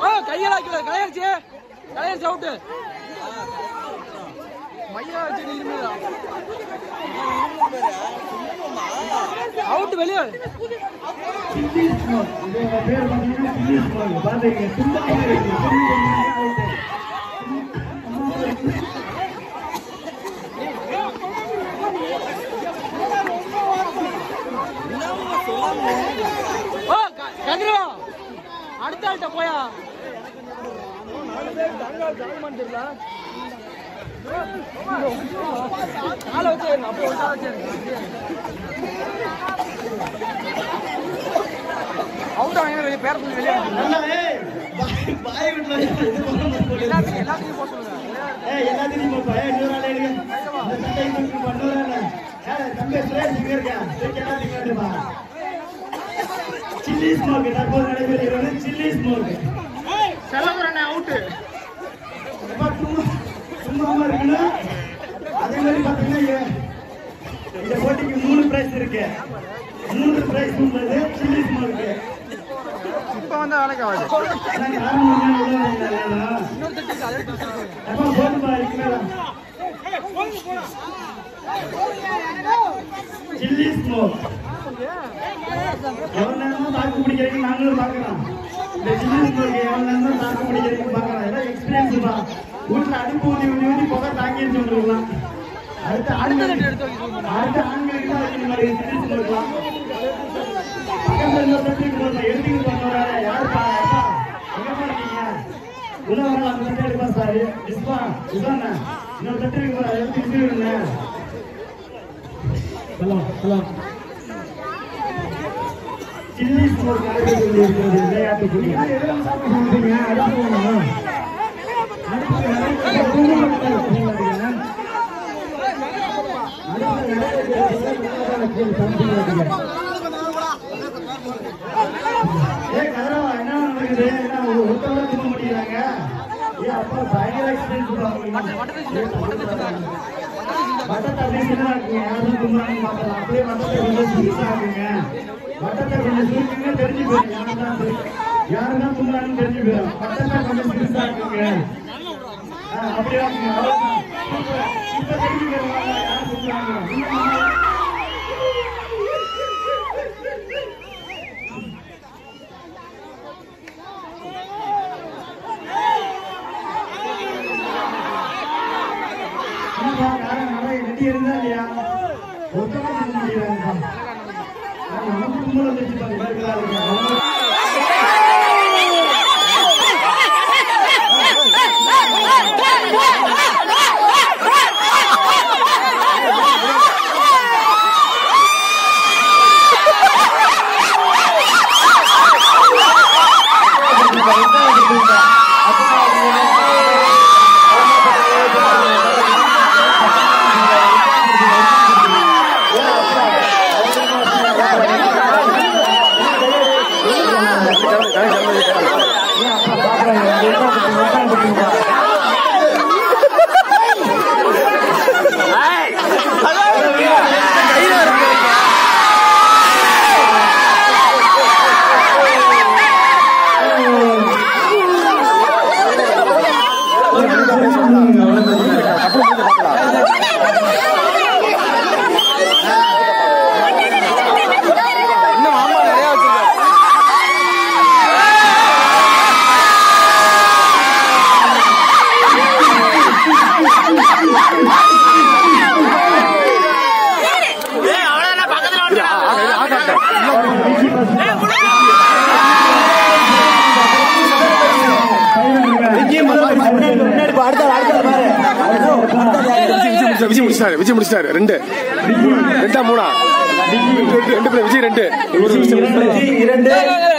ஓ கையெல்லாம் வைக்கல கலையாச்சு கலையாச்சு அவுட்டு மையா வச்சு இருந்ததா அவுட் வெளியே சில்லி ஸ்மோக் இது உங்க பேர் பார்த்தீங்கன்னா சில்லி ஸ்மோக் பாத்துக்கங்க சும்மா இருக்கு ஓ கதிரா அடுத்த ஆள்கிட்ட போயா காலை வச்சு ஏறுங்க, அப்படியே ஒன்றா வச்சு ஏறுங்க. அவுட் ஆகினா வெளியே பேர சொல்லி வெளியே அனுப்புங்க. நல்லா ஏய் பாய் பாய் விட்டு எல்லாத்தையும் எல்லாத்தையும் போக சொல்லுங்க ஏய் எல்லாத்தையும் போப்பா ஏய் நூறு ஆளே எடுங்க இந்த சட்டை தூக்கி பா நூறு ஆளே ஏய் தம்பி சுரேஷ் இங்க இருக்கா தூக்கி எல்லாத்தையும் எடுப்பா சில்லி ஸ்மோக் தற்போது நடைபெறுகிறது சில்லி ஸ்மோக் செல்லமுறை அவுட்டு சும்மா சும்மா இருக்கணும் அதே மாதிரி பாத்தீங்கன்னா இங்க- இந்த போட்டிக்கு மூணு பிரைஸ் இருக்கு மூணு பிரைஸ் உள்ளது சில்லி ஸ்மோக்கு இப்போ வந்து வேலைக்கு ஆகுது ஆனா காரணம் என்ன உள்ள வந்தாங்க இன்னொரு தட்டி அதை எடுத்து வச்சிருக்கோம். அப்பா போதுமா இருக்கிறதா சில்லி ஸ்மோக் எவ்வளவு நேரமா தாக்கு பிடிக்கிறீங்க நாங்களும் பார்க்கலாம் இந்த சில்லி ஸ்மோக் எவ்வளவு நேரமா தாக்கு பிடிக்கிறீங்க பார்க்கலாம் ஏதோ எக்ஸ்பீரியன்ஸ் தான் வீட்டுல அடுப்பு ஊதி ஊதி ஊதி புகை தாங்கின்னு சொல்லிருக்கலாம் அடுத்த அடுத்த ஆண்களுக்கு தட்டி எடுத்து வைக்க அடுத்த ஆண்களுக்கு தான் வைக்கிற மாதிரி சில்லி ஸ்மோக்லாம் பக்கத்துல இன்னொரு தட்டுக்கு போடணும் எடுத்துக்கிட்டு போறாரு யாருப்பா அப்பா எங்கப்பா இருக்கீங்க உணவு அந்த தட்டு எடுப்பா சார் இஸ்மா இதானே இன்னொரு தட்டு இருக்கு பாரு, எடுத்து விட்டுருங்க ஹலோ ஹலோ சில்லி ஸ்மோக் நடைபெற்று கொண்டிருக்கிறது விளையாட்டு போட்டி எதெல்லாம் சாப்பிட சொல்றீங்க அடுத்து போகணும் அடுத்து நிறைய தூங்க மாட்டேங்கிறாங்க. அடுத்து நிறைய பேர் ஏய் கதிரவா, என்ன நடக்குது? என்ன ஒரு ஒருத்தவங்க தூங்க மாட்டேங்கிறாங்க? ஏய் அப்பா, பயங்கர experience பா உங்களுக்கு. வட்டத்தை அப்படியே சின்னதா இருக்குங்க. யாரும் தூங்குறாங்கன்னு பார்க்கலாம். அப்படியே வட்டத்தை கொஞ்சம் சிறுசா இருக்குங்க. வட்டத்தை கொஞ்சம் சுருக்குங்க, தெரிஞ்சு போயிடும். யாருதான் தூ- யாருதான் தூங்குறாங்கன்னு தெரிஞ்சு போயிடும். வட்டத்தை கொஞ்சம் சிறுசா இருக்குங்க. ஆ, அப்படியே இருக்குங்க. அவ்வளவுதான். சூப்பர். இப்ப தெரிஞ்சு போயிடும். யார் தூங்குறாங்க. இன்னும் என்னப்பா, யாரும் நிறைய ரெடி இருந்தா இல்லையா? ஒருத்தவங்க தூங்க மாட்டேங்கிறாங்கப்பா. ஆ, நமக்கு கும்பல் வந்துருச்சு பாரு, இவருக்கெல்லாம் இருக்கு. அவங்க இன்னும் மாமா நிறைய வச்சிருக்காரு விஜய் விஜய் முடிச்சிட்டாரு விஜய் முடிச்சிட்டாரு ரெண்டு ரெண்டா மூணா ரெண்டு ரெண்டு பேர் விஜய் ரெண்டு இரண்டு